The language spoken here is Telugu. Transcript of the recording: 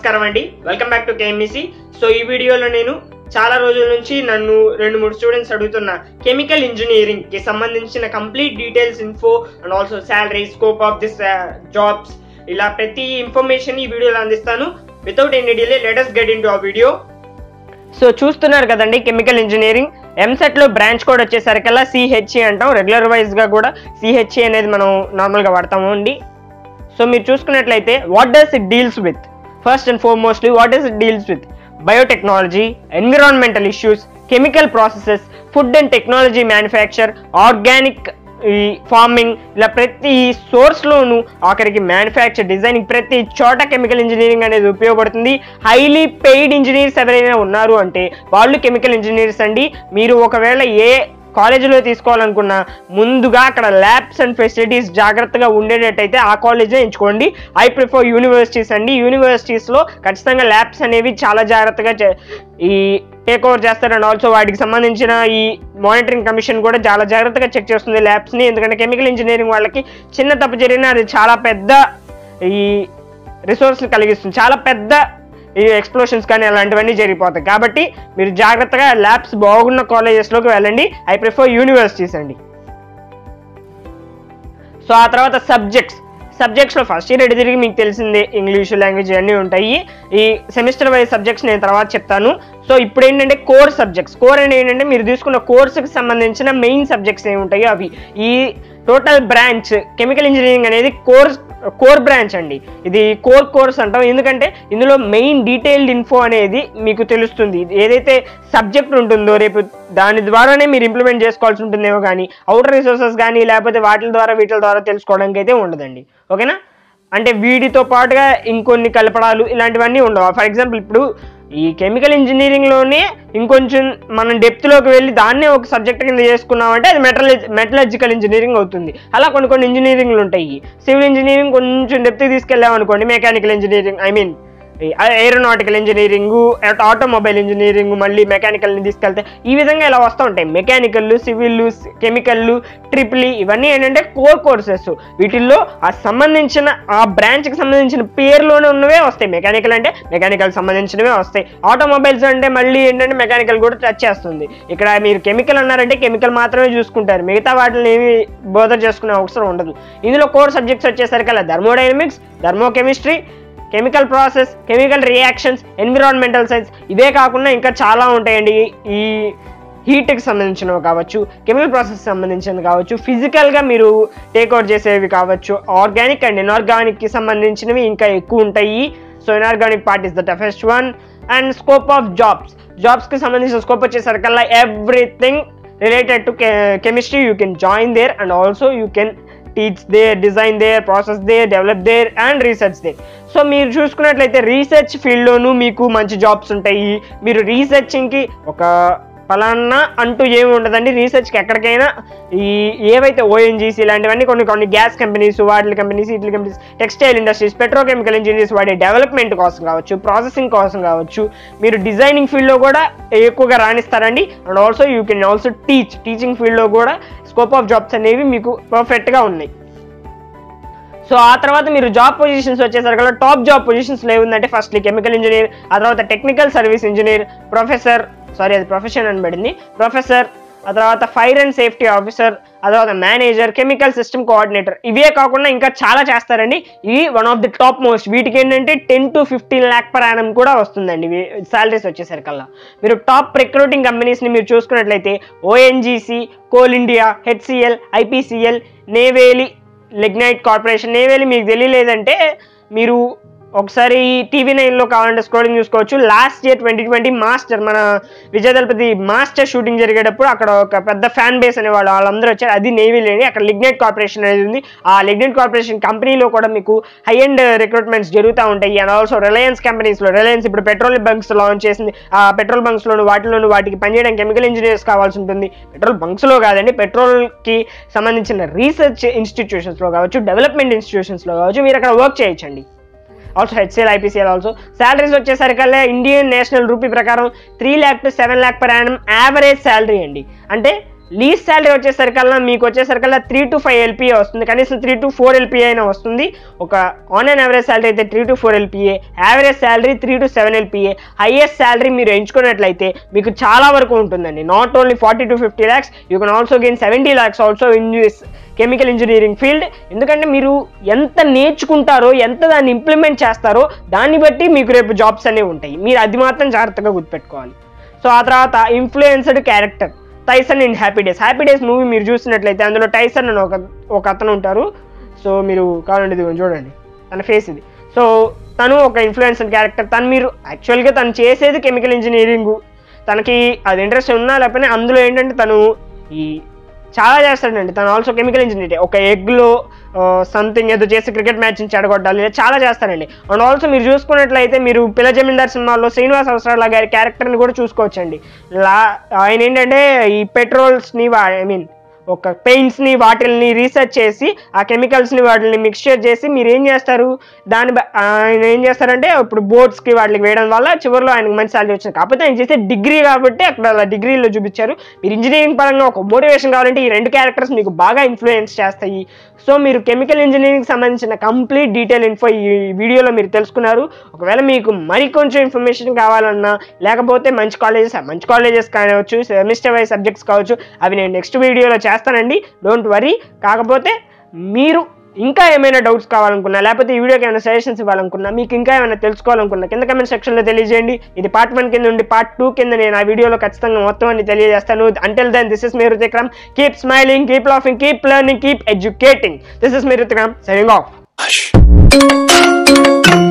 నమస్కారం అండి welcome back to KMEC so ఈ వీడియోలో నేను చాలా రోజుల నుంచి నన్ను రెండు మూడు స్టూడెంట్స్ అడుగుతున్న కెమికల్ ఇంజనీరింగ్ కి సంబంధించిన complete details info and also salary scope of this jobs ఇలా ప్రతి ఇన్ఫర్మేషన్ ఈ వీడియోలో అందిస్తాను without any delay latest get in to ఆ వీడియో సో చూస్తున్నారు కదండి కెమికల్ ఇంజనీరింగ్ ఎంసెట్ లో బ్రాంచ్ కోడ్ వచ్చేసరికల్లా సిహెచ్ఈ అంటాం రెగ్యులర్ వైజ్ గా కూడా సిహెచ్ఈ అనేది మనం నార్మల్ గా వాడతాము అండి సో మీరు చూసుకున్నట్లయితే what does it deals with first and foremostly what does it deals with biotechnology environmental issues chemical processes food and technology manufacture organic ఈ ఫార్మింగ్ ఇలా ప్రతి సోర్స్లోను ఆఖరికి మ్యానుఫ్యాక్చర్ డిజైనింగ్ ప్రతి చోట కెమికల్ ఇంజనీరింగ్ అనేది ఉపయోగపడుతుంది హైలీ పెయిడ్ ఇంజనీర్స్ ఎవరైనా ఉన్నారు అంటే వాళ్ళు కెమికల్ ఇంజనీర్స్ అండి మీరు ఒకవేళ ఏ కాలేజీలో తీసుకోవాలనుకున్నా ముందుగా అక్కడ ల్యాబ్స్ అండ్ ఫెసిలిటీస్ జాగ్రత్తగా ఉండేటట్టయితే ఆ కాలేజే ఎంచుకోండి ఐ ప్రిఫర్ యూనివర్సిటీస్ అండి యూనివర్సిటీస్లో ఖచ్చితంగా ల్యాబ్స్ అనేవి చాలా జాగ్రత్తగా చే- ఈ టేక్ ఓవర్ చేస్తారు అండ్ ఆల్సో వాటికి సంబంధించిన ఈ మానిటరింగ్ కమిషన్ కూడా చాలా జాగ్రత్తగా చెక్ చేస్తుంది ల్యాబ్స్ని ఎందుకంటే కెమికల్ ఇంజనీరింగ్ వాళ్ళకి చిన్న తప్పు జరిగినా అది చాలా పెద్ద ఈ రిసోర్స్ని కలిగిస్తుంది చాలా పెద్ద ఈ ఎక్స్ప్లోషన్స్ కానీ అలాంటివన్నీ జరిగిపోతాయి కాబట్టి మీరు జాగ్రత్తగా ల్యాబ్స్ బాగున్న కాలేజెస్లోకి వెళ్ళండి ఐ ప్రిఫర్ యూనివర్సిటీస్ అండి సో ఆ తర్వాత సబ్జెక్ట్స్ సబ్జెక్ట్స్లో ఫస్ట్ ఇయర్ ఎటు తిరిగి మీకు తెలిసిందే ఇంగ్లీష్ లాంగ్వేజ్ అన్నీ ఉంటాయి ఈ సెమిస్టర్ వైజ్ సబ్జెక్ట్స్ నేను తర్వాత చెప్తాను సో ఇప్పుడు ఏంటంటే కోర్ సబ్జెక్ట్స్ కోర్ అంటే ఏంటంటే మీరు తీసుకున్న కోర్సుకి సంబంధించిన మెయిన్ సబ్జెక్ట్స్ ఏమి ఉంటాయో అవి ఈ టోటల్ బ్రాంచ్ కెమికల్ ఇంజనీరింగ్ అనేది కోర్స్ కోర్ బ్రాంచ్ అండి ఇది కోర్ కోర్స్ అంటాం ఎందుకంటే ఇందులో మెయిన్ డీటెయిల్డ్ ఇన్ఫో అనేది మీకు తెలుస్తుంది ఇది ఏదైతే సబ్జెక్ట్ ఉంటుందో రేపు దాని ద్వారానే మీరు ఇంప్లిమెంట్ చేసుకోవాల్సి ఉంటుందేమో కానీ అవుటర్ రిసోర్సెస్ కానీ లేకపోతే వాటి ద్వారా వీటి ద్వారా తెలుసుకోవడానికి అయితే ఉండదండి ఓకేనా అంటే వీటితో పాటుగా ఇంకొన్ని కలపడాలు ఇలాంటివన్నీ ఉండవు ఫర్ ఎగ్జాంపుల్ ఇప్పుడు ఈ కెమికల్ ఇంజనీరింగ్లోనే ఇంకొంచెం మనం డెప్త్లోకి వెళ్ళి దాన్నే ఒక సబ్జెక్ట్ కింద చేసుకున్నామంటే అది మెటలజీ మెటలజికల్ ఇంజనీరింగ్ అవుతుంది అలా కొన్ని కొన్ని ఇంజనీరింగ్లు ఉంటాయి సివిల్ ఇంజనీరింగ్ కొంచెం డెప్త్కి తీసుకెళ్ళాం అనుకోండి mechanical engineering I mean aeronautical engineering automobile engineering మళ్ళీ మెకానికల్ని తీసుకెళ్తే ఈ విధంగా ఇలా వస్తూ ఉంటాయి మెకానికల్ సివిల్ కెమికల్ ట్రిపుల్ ఇవన్నీ ఏంటంటే కోర్ కోర్సెస్ వీటిల్లో ఆ సంబంధించిన ఆ బ్రాంచ్కి సంబంధించిన పేరులోనే ఉన్నవే వస్తాయి మెకానికల్ అంటే మెకానికల్ సంబంధించినవే వస్తాయి ఆటోమొబైల్స్ అంటే మళ్ళీ ఏంటంటే మెకానికల్ కూడా టచ్ చేస్తుంది ఇక్కడ మీరు కెమికల్ అన్నారంటే కెమికల్ మాత్రమే చూసుకుంటారు మిగతా వాటిని ఏమి బోధ చేసుకునే అవసరం ఉండదు ఇందులో కోర్ సబ్జెక్ట్స్ వచ్చేసరికి అలా thermodynamics thermochemistry chemical process chemical reactions environmental science ఇవే కాకుండా ఇంకా చాలా ఉంటాయండి ఈ హీట్కి సంబంధించినవి కావచ్చు కెమికల్ ప్రాసెస్ సంబంధించినవి కావచ్చు ఫిజికల్గా మీరు టేక్అవుట్ చేసేవి కావచ్చు ఆర్గానిక్ అండ్ ఇన్ఆర్గానిక్కి సంబంధించినవి ఇంకా ఎక్కువ ఉంటాయి so inorganic part is the toughest one and scope of jobs జాబ్స్కి సంబంధించిన స్కోప్ వచ్చేసరికల్లా everything related to chemistry you can join there and also you can teach there design there process there develop there and research there so మీరు చూసుకున్నట్లయితే రీసెర్చ్ ఫీల్డ్లోనూ మీకు మంచి జాబ్స్ ఉంటాయి మీరు రీసెర్చింగ్కి ఒక ఫలానా అంటూ ఏమి ఉండదండి రీసెర్చ్కి ఎక్కడికైనా ఈ ఏవైతే ఓఎన్జీసీ ఇలాంటివన్నీ కొన్ని కొన్ని గ్యాస్ కంపెనీస్ వాటి కంపెనీస్ ఇట్ల companies textile industries petrochemical engineers వాడే డెవలప్మెంట్ కోసం కావచ్చు ప్రాసెసింగ్ కోసం కావచ్చు మీరు డిజైనింగ్ ఫీల్డ్లో కూడా ఎక్కువగా రాణిస్తారండి and also you can also teach teaching ఫీల్డ్లో కూడా స్కోప్ ఆఫ్ జాబ్స్ అనేవి మీకు పర్ఫెక్ట్గా ఉన్నాయి సో ఆ తర్వాత మీరు జాబ్ పొజిషన్స్ వచ్చేసరికి టాప్ జాబ్ పొజిషన్స్లో ఏముందంటే ఫస్ట్ కెమికల్ ఇంజనీర్ ఆ తర్వాత technical service engineer professor sorry అది ప్రొఫెషన్ అని పడింది ప్రొఫెసర్ ఆ తర్వాత ఫైర్ అండ్ సేఫ్టీ ఆఫీసర్ ఆ తర్వాత మేనేజర్ కెమికల్ సిస్టమ్ కోఆర్డినేటర్ ఇవే కాకుండా ఇంకా చాలా చేస్తారండి ఇవి one of the top most వీటికి ఏంటంటే ten to fifteen lakh per annum కూడా వస్తుందండి శాలరీస్ వచ్చేసరికల్లా మీరు టాప్ రిక్రూటింగ్ కంపెనీస్ని మీరు చూసుకున్నట్లయితే ONGC Coal India HCL IPCL Neyveli lignite corporation Neyveli మీకు తెలియలేదంటే మీరు ఒకసారి టీవీ నైన్లో కావాలంటే స్క్రోలింగ్ చూసుకోవచ్చు last year twenty twenty master మన విజయ దళపతి మాస్టర్ షూటింగ్ జరిగేటప్పుడు అక్కడ ఒక పెద్ద ఫ్యాన్ బేస్ అనే వాళ్ళు వాళ్ళందరూ వచ్చారు అది నేవీ లేని అక్కడ లిగ్నైట్ కార్పొరేషన్ అనేది ఉంది ఆ లిగ్నైట్ కార్పొరేషన్ కంపెనీలో కూడా మీకు హై అండ్ రిక్రూట్మెంట్స్ జరుగుతూ ఉంటాయి అండ్ ఆల్సో రిలయన్స్ కంపెనీస్లో రిలయన్స్ ఇప్పుడు పెట్రోల్ బంక్స్ లాంచ్ చేసింది ఆ పెట్రోల్ బంక్స్లోను వాటిలోను వాటికి పనిచేయడానికి కెమికల్ ఇంజనీర్స్ కావాల్సి ఉంటుంది పెట్రోల్ బంక్స్లో కాదండి పెట్రోల్కి సంబంధించిన రీసెర్చ్ ఇన్స్టిట్యూషన్స్లో కావచ్చు డెవలప్మెంట్ ఇన్స్టిట్యూషన్స్లో కావచ్చు మీరు అక్కడ వర్క్ చేయొచ్చండి also HCL IPCL also salaries వచ్చేసరికల్లా ఇండియన్ నేషనల్ రూపీ ప్రకారం three lakh to seven lakh per annum average salary అండి అంటే లీజ్ శాలరీ వచ్చేసరికల్లా మీకు వచ్చేసరికల్లా త్రీ టు ఫైవ్ ఎల్పిఏ వస్తుంది కనీసం త్రీ టు ఫోర్ ఎల్పిఏ అయినా వస్తుంది ఒక ఆన్ అండ్ యావరేజ్ శాలరీ అయితే three to four LPA average salary three to seven LPA highest salary మీరు ఎంచుకున్నట్లయితే మీకు చాలా వరకు ఉంటుందండి not only forty to fifty lakhs you can also gain seventy lakhs also in this chemical engineering field ఎందుకంటే మీరు ఎంత నేర్చుకుంటారో ఎంత దాన్ని ఇంప్లిమెంట్ చేస్తారో దాన్ని బట్టి మీకు రేపు జాబ్స్ అనేవి ఉంటాయి మీరు అది మాత్రం జాగ్రత్తగా గుర్తుపెట్టుకోవాలి సో ఆ తర్వాత influenced character Tyson in Happy Days Happy Days movie మీరు చూసినట్లయితే అందులో టైసన్ అని ఒక ఒక అతను ఉంటారు సో మీరు కావాలంటే ఇది చూడండి తన ఫేస్ ఇది సో తను ఒక ఇన్ఫ్లుయెన్స్డ్ క్యారెక్టర్ తను మీరు యాక్చువల్గా తను చేసేది కెమికల్ ఇంజనీరింగ్ తనకి అది ఇంట్రెస్ట్ ఉన్నా లేకపోయినా అందులో ఏంటంటే తను ఈ చాలా చేస్తాడండి తను ఆల్సో కెమికల్ ఇంజనీర్ ఒక ఎగ్లో సంథింగ్ ఏదో చేసి క్రికెట్ మ్యాచ్ నుంచి చెడగొట్టాలి ఇలా చాలా చేస్తారండి అండ్ ఆల్సో మీరు చూసుకున్నట్లయితే మీరు పిల్ల జమీందార్ సినిమాలో శ్రీనివాస్ అవసరాల గారి క్యారెక్టర్ని కూడా చూసుకోవచ్చండి లా ఆయన ఏంటంటే ఈ పెట్రోల్స్ని ఐ మీన్ ఒక పెయింట్స్ని వాటిల్ని రీసెర్చ్ చేసి ఆ కెమికల్స్ని వాటిని మిక్స్చర్ చేసి మీరు ఏం చేస్తారు దాని బ- ఆయన ఏం చేస్తారంటే ఇప్పుడు బోర్డ్స్కి వాటికి వేయడం వల్ల చివరిలో ఆయనకు మంచి సాలరీ వచ్చింది కాకపోతే ఆయన చేసే డిగ్రీ కాబట్టి అక్కడ అలా డిగ్రీలో చూపించారు మీరు ఇంజనీరింగ్ పరంగా ఒక మోటివేషన్ కావాలంటే ఈ రెండు క్యారెక్టర్స్ మీకు బాగా ఇన్ఫ్లుయెన్స్ చేస్తాయి సో మీరు కెమికల్ ఇంజనీరింగ్ సంబంధించిన కంప్లీట్ డీటెయిల్ ఇన్ఫో ఈ వీడియోలో మీరు తెలుసుకున్నారు ఒకవేళ మీకు మరి కొంచెం ఇన్ఫర్మేషన్ కావాలన్నా లేకపోతే మంచి కాలేజెస్ మంచి కాలేజెస్ కావచ్చు సెమిస్టర్ వైజ్ సబ్జెక్ట్స్ కావచ్చు అవి నేను నెక్స్ట్ వీడియోలో చేస్తానండి డోంట్ వరీ కాకపోతే మీరు ఇంకా ఏమైనా డౌట్స్ కావాలనుకున్నా లేకపోతే ఈ వీడియోకి ఏమైనా సజెషన్స్ ఇవ్వాలనుకున్నా మీకు ఇంకా ఏమైనా తెలుసుకోవాలనుకున్నా కింద కమెంట్ సెక్షన్లో తెలియజేయండి ఇది పార్ట్ వన్ కింద ఉండి పార్ట్ టూ కింద నేను ఆ వీడియోలో ఖచ్చితంగా మొత్తం అన్ని తెలియజేస్తాను until then this is me Ruthikram keep smiling keep laughing keep learning keep educating this is me Ruthikram saying of